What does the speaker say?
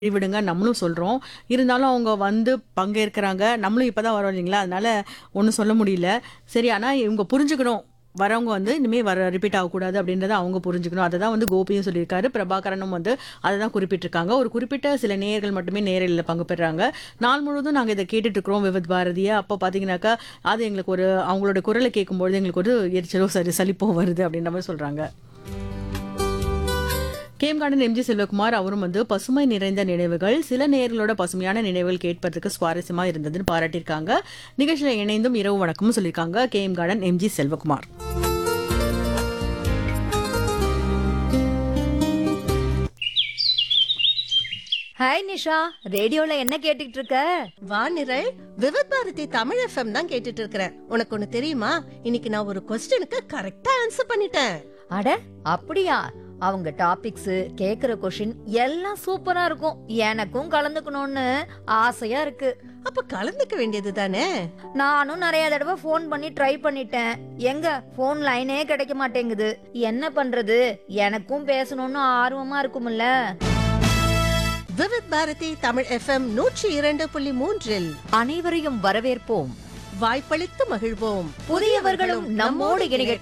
விடுங்க நம்மளும் சொல்றோம். இருந்தாலும் அவங்க வந்து பங்கேற்கிறாங்க. நம்மளும் இப்ப தான் வரோம் இல்லைங்களா? அதனால ஒண்ணும் சொல்ல முடியல. சரி ஆனா இவங்க புரிஞ்சுக்கணும். வரவங்க வந்து இனிமே வர ரிப்பீட் ஆகக்கூடாது அப்படின்றத அவங்க புரிஞ்சுக்கணும். அத தான் வந்து கோபியும் சொல்லியிருக்காரு. பிரபாகரனும் வந்து அத தான் குறிப்பிட்டிருக்காங்க. ஒரு குறிப்பிட்ட சில நேயர்கள் மட்டுமே நேரலையில பங்கு பெறுறாங்க. நாள் முழுவதும் நாங்க இத கேட்டுட்டு இருக்கிறோம் விவித் பாரதிய. அப்போ பார்த்தீங்கன்னாக்கா, அது எங்களுக்கு ஒரு அவங்களோட குரல கேட்கும்பொழுது எங்களுக்கு ஒரு எரிச்சலோ, சரி சலிப்போ வருது அப்படின்ற மாரி சொல்றாங்க. கேம் கார்டன் எம்ஜி செல்வகுமார் அவரும் வந்து பசுமை நிறைந்த நினைவுகள் சில நேயர்களோட பசுமையான நினைவுகள் கேட்பதற்கு சுவாரஸ்யமா இருந்ததுன்னு பாராட்டியிருக்காங்க. நிகழ்ச்சியில இணைந்தும் இரவு வணக்கமும் சொல்லியிருக்காங்க. Game garden MG Selvakumar. Hi Nisha ரேடியோல என்ன கேட்டுட்டு இருக்க வானிரல் விவித் பாரதி தமிழ் எஃப்எம் தான் கேட்டுட்டு இருக்கிறேன் உனக்கு ஒண்ணு தெரியுமா இன்னைக்கு நான் ஒரு கொஸ்டினுக்கு கரெக்டா ஆன்சர் பண்ணிட்டேன் அட அப்படியா அவங்க டாபிக்ஸ் கேக்குற கொஷின் எல்லாம் சூப்பரா இருக்கும் எனக்கும் கலந்துக்கணும்னு ஆசையா இருக்கு அப்ப கலந்துக்க வேண்டியது தானே நானும் நிறைய தடவை ஃபோன் பண்ணி ட்ரை பண்ணிட்டேன் எங்க ஃபோன் லைனே கிடைக்க மாட்டேங்குது என்ன பண்றது எனக்கும் பேசணும்னு ஆர்வமா இருக்கும்ல விவித் பாரதி தமிழ் எஃப்எம் நூற்றி இரண்டு புள்ளி மூன்றில் அனைவரையும் வரவேற்போம் வாய்ப்பளித்து மகிழ்வோம் புதியவர்களும் நம்மோடு இணைய